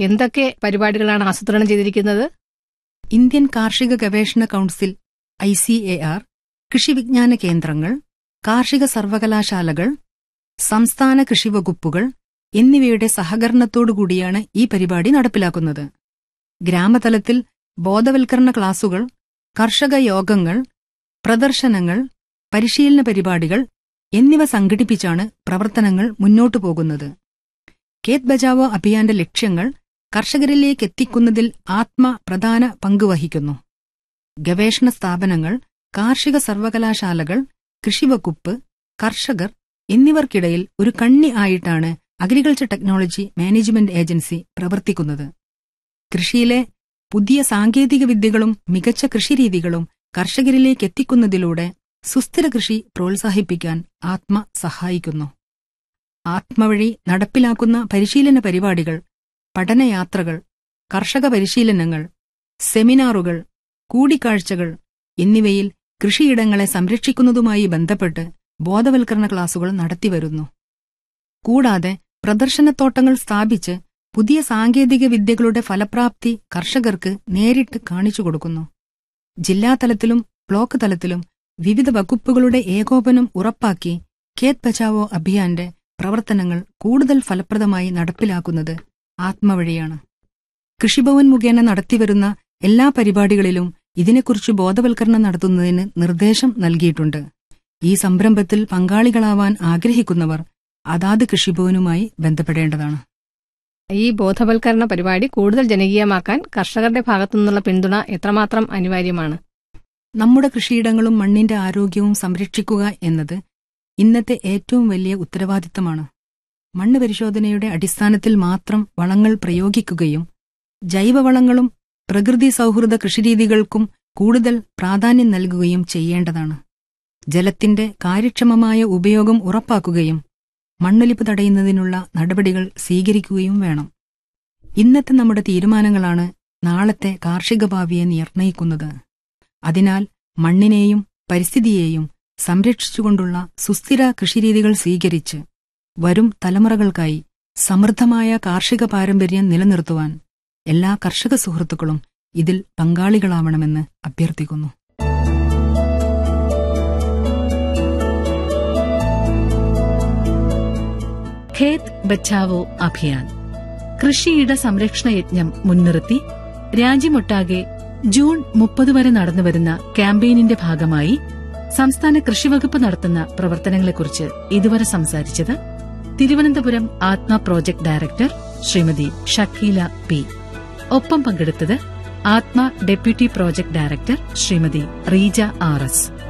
എന്തൊക്കെ പരിപാടികളാണ് ആസൂത്രണം ചെയ്തിരിക്കുന്നത് ഇന്ത്യൻ കാർഷിക ഗവേഷണ council I C A R കൃഷി വിജ്ഞാന കേന്ദ്രങ്ങൾ കാർഷിക സർവകലാശാലകൾ സംസ്ഥാന കൃഷി വകുപ്പുകൾ എന്നിവയുടെ സഹകരണത്തോടുകൂടിയാണ് ഈ പരിപാടി നടപ്പിലാക്കുന്നത് ഗ്രാമതലത്തിൽ ബോധവൽക്കരണ ക്ലാസുകൾ കർഷക യോഗങ്ങൾ പ്രദർശനങ്ങൾ പരിശീലന പരിപാടികൾ എന്നിവ സംഘടിപ്പിച്ചാണ് പ്രവർത്തനങ്ങൾ മുന്നോട്ടു പോകുന്നത് കേത് ബചാവോ അഭിയാന്റെ ലക്ഷ്യങ്ങൾ കർഷകരിലേക്ക് എത്തിക്കുന്നതിൽ ആത്മ പ്രധാന പങ്കുവഹിക്കുന്നു ഗവേഷണ സ്ഥാപനങ്ങൾ കാർഷിക സർവകലാശാലകൾ കൃഷിവകുപ്പ് കർഷകർ എന്നിവർക്കിടയിൽ ഒരു കണ്ണി ആയിട്ടാണ് അഗ്രികൾച്ചർ ടെക്നോളജി മാനേജ്മെന്റ് ഏജൻസി പ്രവർത്തിക്കുന്നത് കൃഷിയിലെ പുതിയ സാങ്കേതിക വിദ്യകളും മികച്ച കൃഷിരീതികളും കർഷകരിലേക്ക് എത്തിക്കുന്നതിലൂടെ സുസ്ഥിര കൃഷി പ്രോത്സാഹിപ്പിക്കാൻ ആത്മ സഹായിക്കുന്നു ആത്മ വഴി നടപ്പിലാക്കുന്ന പരിശീലന പരിപാടികൾ പഠനയാത്രകൾ കർഷക പരിശീലനങ്ങൾ സെമിനാറുകൾ കൂടിക്കാഴ്ചകൾ എന്നിവയിൽ കൃഷിയിടങ്ങളെ സംരക്ഷിക്കുന്നതുമായി ബന്ധപ്പെട്ട് ബോധവൽക്കരണ ക്ലാസുകൾ നടത്തിവരുന്നു കൂടാതെ പ്രദർശനത്തോട്ടങ്ങൾ സ്ഥാപിച്ച് പുതിയ സാങ്കേതിക വിദ്യകളുടെ ഫലപ്രാപ്തി കർഷകർക്ക് നേരിട്ട് കാണിച്ചു കൊടുക്കുന്നു ജില്ലാതലത്തിലും ബ്ലോക്ക് തലത്തിലും വിവിധ വകുപ്പുകളുടെ ഏകോപനം ഉറപ്പാക്കി ഖേത് ബച്ചാവോ അഭിയാന്റെ പ്രവർത്തനങ്ങൾ കൂടുതൽ ഫലപ്രദമായി നടപ്പിലാക്കുന്നത് ആത്മവഴിയാണ് കൃഷിഭവൻ മുഖേന നടത്തിവരുന്ന എല്ലാ പരിപാടികളിലും ഇതിനെക്കുറിച്ച് ബോധവൽക്കരണം നടത്തുന്നതിന് നിർദ്ദേശം നൽകിയിട്ടുണ്ട് ഈ സംരംഭത്തിൽ പങ്കാളികളാവാൻ ആഗ്രഹിക്കുന്നവർ അതാത് കൃഷിഭവനുമായി ബന്ധപ്പെടേണ്ടതാണ് ഈ ബോധവൽക്കരണ പരിപാടി കൂടുതൽ ജനകീയമാക്കാൻ കർഷകരുടെ ഭാഗത്തു നിന്നുള്ള പിന്തുണ എത്രമാത്രം അനിവാര്യമാണ് നമ്മുടെ കൃഷിയിടങ്ങളും മണ്ണിന്റെ ആരോഗ്യവും സംരക്ഷിക്കുക എന്നത് ഇന്നത്തെ ഏറ്റവും വലിയ ഉത്തരവാദിത്തമാണ് മണ്ണ് പരിശോധനയുടെ അടിസ്ഥാനത്തിൽ മാത്രം വളങ്ങൾ പ്രയോഗിക്കുകയും ജൈവവളങ്ങളും പ്രകൃതി സൗഹൃദ കൃഷിരീതികൾക്കും കൂടുതൽ പ്രാധാന്യം നൽകുകയും ചെയ്യേണ്ടതാണ് ജലത്തിന്റെ കാര്യക്ഷമമായ ഉപയോഗം ഉറപ്പാക്കുകയും മണ്ണൊലിപ്പ് തടയുന്നതിനുള്ള നടപടികൾ സ്വീകരിക്കുകയും വേണം ഇന്നത്തെ നമ്മുടെ തീരുമാനങ്ങളാണ് നാളത്തെ കാർഷിക ഭാവിയെ നിർണയിക്കുന്നത് അതിനാൽ മണ്ണിനെയും പരിസ്ഥിതിയെയും സംരക്ഷിച്ചുകൊണ്ടുള്ള സുസ്ഥിര കൃഷിരീതികൾ സ്വീകരിച്ച് വരും തലമുറകൾക്കായി സമൃദ്ധമായ കാർഷിക പാരമ്പര്യം നിലനിർത്തുവാൻ എല്ലാ കർഷക സുഹൃത്തുക്കളും ഇതിൽ പങ്കാളികളാവണമെന്ന് അഭ്യർത്ഥിക്കുന്നു ഖേത് ബച്ചാവോ അഭിയാൻ കൃഷിയിട സംരക്ഷണ യജ്ഞം മുൻനിർത്തി രാജ്യമൊട്ടാകെ ജൂൺ മുപ്പത് വരെ നടന്നുവരുന്ന ക്യാമ്പയിനിന്റെ ഭാഗമായി സംസ്ഥാന കൃഷിവകുപ്പ് നടത്തുന്ന പ്രവർത്തനങ്ങളെക്കുറിച്ച് ഇതുവരെ സംസാരിച്ചത് Thiruvananthapuram ATMA project director Shrimati Shakeela P ഒപ്പം പങ്കെടുത്തത് ATMA deputy project director Shrimati Reeja R S